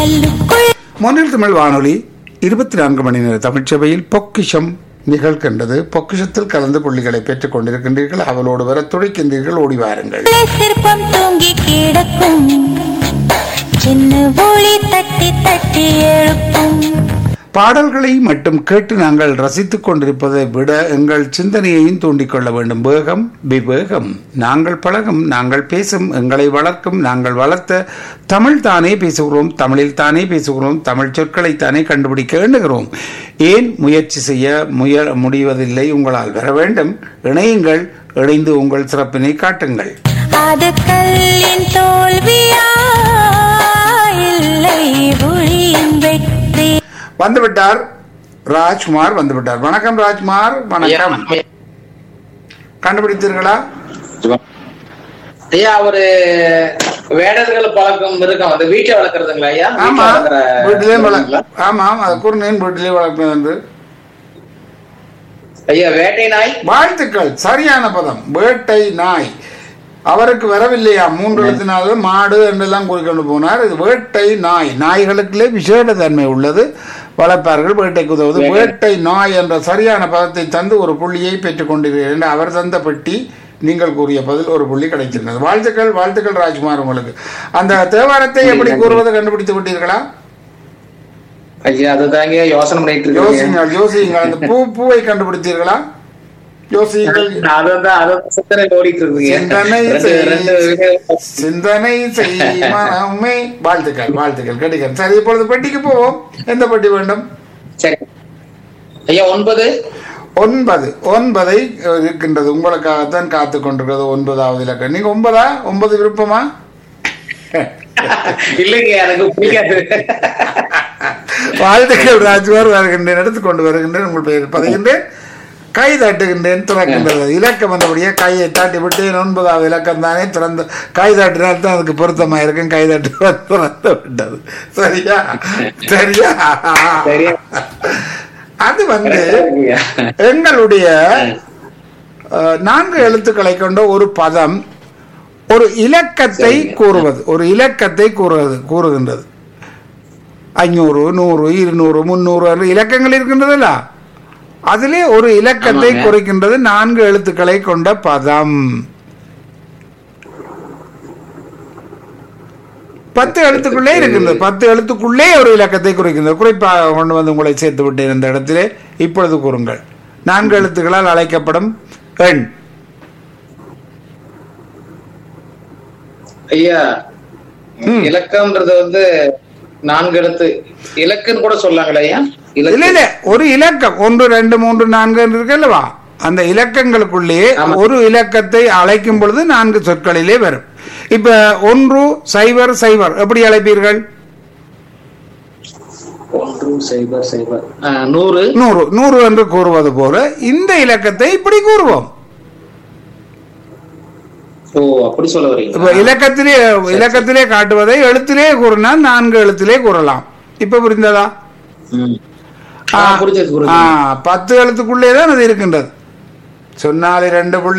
கல்லுக்குள் மொன்னில் தமிழ் வானொலி இருபத்தி நான்கு மணி நேர தமிழ்ச்சபையில் பொக்கிஷம் நிகழ்கின்றது பொக்கிஷத்தில் கலந்து புள்ளிகளை பெற்றுக் கொண்டிருக்கின்றீர்கள் அவளோடு வர துடைக்கின்றீர்கள் ஓடி வாருங்கள் சிற்பம் தூங்கி கிடக்கும் சின்ன ஒளி தட்டி தட்டி எழுப்பும் பாடல்களை மட்டும் கேட்டு நாங்கள் ரசித்துக் கொண்டிருப்பதை விட எங்கள் சிந்தனையையும் தூண்டிக்கொள்ள வேண்டும் வேகம் விவேகம் நாங்கள் பழகும் நாங்கள் பேசும் எங்களை வளர்க்கும் நாங்கள் வளர்த்த தமிழ் தானே பேசுகிறோம் தமிழில் தானே பேசுகிறோம் தமிழ் சொற்களை தானே கண்டுபிடிக்க எண்ணுகிறோம் ஏன் முயற்சி செய்ய முய முடிவதில்லை உங்களால் வர வேண்டும் இணையுங்கள் இணைந்து உங்கள் சிறப்பினை காட்டுங்கள் அது கல்லின் தோல்வியா இல்லை ஒளியின் வெற்றி வந்துவிட்டார் ராஜ்குமார் வந்துவிட்டார் வணக்கம் ராஜ்குமார் வணக்கம் கண்டுபிடித்தீர்களா ஐயா ஒரு வேடர்கள் பழக்கம் இருக்கும் அந்த வீட்டுல வளர்க்கறதுங்களா ஐயா வீட்டுல ஆமா வளர்க்கற வீட்டிலே வள இதுங்களா? ஆமாம் அது குறுநேன் வீட்டிலே வளர்ப்பது என்று ஐயா வேட்டை நாய் வாழ்த்துக்கள் சரியான பதம் வேட்டை நாய் அவருக்கு வரவில்லையா மூன்று எழுத்தினாலும் மாடு என்றெல்லாம் குறிக்கொண்டு போனார் இது வேட்டை நாய் நாய்களுக்குள்ளே விசேட தன்மை உள்ளது வளர்ப்பார்கள் வேட்டைக்கு உதவுது வேட்டை நாய் என்ற சரியான பதத்தை தந்து ஒரு புள்ளியை பெற்றுக் கொண்டிருக்கிறேன் அவர் தந்த பெட்டி நீங்கள் கூறிய பதில் ஒரு புள்ளி கிடைச்சிருந்தது வாழ்த்துக்கள் வாழ்த்துக்கள் ராஜ்குமார் உங்களுக்கு அந்த தேவாரத்தை எப்படி கூறுவது கண்டுபிடித்து விட்டீர்களா ஐயா அதுதாங்க யோசனை பண்ணிட்டு இருக்கேன் யோசிங்கள் யோசியுங்கள் அந்த பூ பூவை கண்டுபிடித்தீர்களா யோசியுங்கள் அதான் அதான் சிந்தனை ஓடிட்டு இருக்குங்க சிந்தனை ரெண்டு ரெண்டு செய். விஷயம். சிந்தனை செய் மனமே வாழ்த்துக்கள் வாழ்த்துக்கள் கிடைக்கும் சரி இப்பொழுது பெட்டிக்கு போவோம் எந்த பெட்டி வேண்டும் சரி ஐயா ஒன்பது ஒன்பது ஒன்பதை அஹ், இருக்கின்றது உங்களுக்காகத்தான் காத்து கொண்டிருக்கிறது ஒன்பதாவது இலக்கம் நீங்க ஒன்பதா ஒன்பது விருப்பமா இல்லைங்க எனக்கு பிடிக்காது வாழ்த்துக்கள் ராஜ்குமார் வருகின்றேன் எடுத்துக்கொண்டு வருகின்றேன் உங்கள் பெயர் பதிகின்றேன் கை தட்டுகின்றேன் திறக்கின்றது இலக்கம் வந்தபடியே கையை தாட்டி விட்டேன் ஒன்பதாவது இலக்கம் தானே திறந்து கை தட்டினால் தான் அதுக்கு பொருத்தமா இருக்கும் கை தட்டி திறந்து விட்டது சரியா சரியா சரியா அது வந்து ஐயா. எங்களுடைய அஹ், நான்கு எழுத்துக்களை கொண்ட ஒரு பதம் ஒரு இலக்கத்தை கூறுவது ஒரு இலக்கத்தை கூறுவது கூறுகின்றது ஐநூறு நூறு இருநூறு முந்நூறு என்று இலக்கங்கள் இருக்கின்றதுல்ல அதிலே ஒரு இலக்கத்தை ஆமாங்க. குறிக்கின்றது நான்கு எழுத்துக்களை கொண்ட பதம் பத்து எழுத்துக்குள்ளே இருக்கின்றது பத்து எழுத்துக்குள்ளே ஒரு இலக்கத்தை குறிக்கின்றது குறிப்பாக கொண்டு வந்து உங்களை சேர்த்து விட்டேன் இந்த இடத்திலே இப்பொழுது கூறுங்கள் நான்கு எழுத்துக்களால் அழைக்கப்படும் எண் ஐயா ம். இலக்கம்ன்றது வந்து நான்கு எழுத்து இலக்குன்னு கூட சொல்லாங்களா ஐயா இல்ல இலக்கு இல்ல ஒரு இலக்கம் ஒன்று ரெண்டு மூன்று நான்கு என்று இருக்கு அல்லவா அந்த இலக்கங்களுக்குள்ளேயே ஆமா. ஒரு இலக்கத்தை அழைக்கும் பொழுது நான்கு சொற்களிலே வரும் இப்ப ஒன்று சைபர் சைபர் எப்படி அழைப்பீர்கள் ஒன்று சைபர் சைபர் ஆ, நூறு நூறு நூறு என்று கூறுவது போல இந்த இலக்கத்தை இப்படி கூறுவோம் ஓ அப்படி சொல்ல இப்ப வரீங்க இலக்கத்திலே இலக்கத்திலே காட்டுவதை எழுத்திலே கூறினால் நான்கு எழுத்திலே கூறலாம் இப்ப புரிந்ததா புரிஞ்சது ஆ, புரிஞ்சது பத்து எழுத்துக்குள்ளே தான் அது இருக்கின்றது சொன்னால் இரண்டு புள்ளி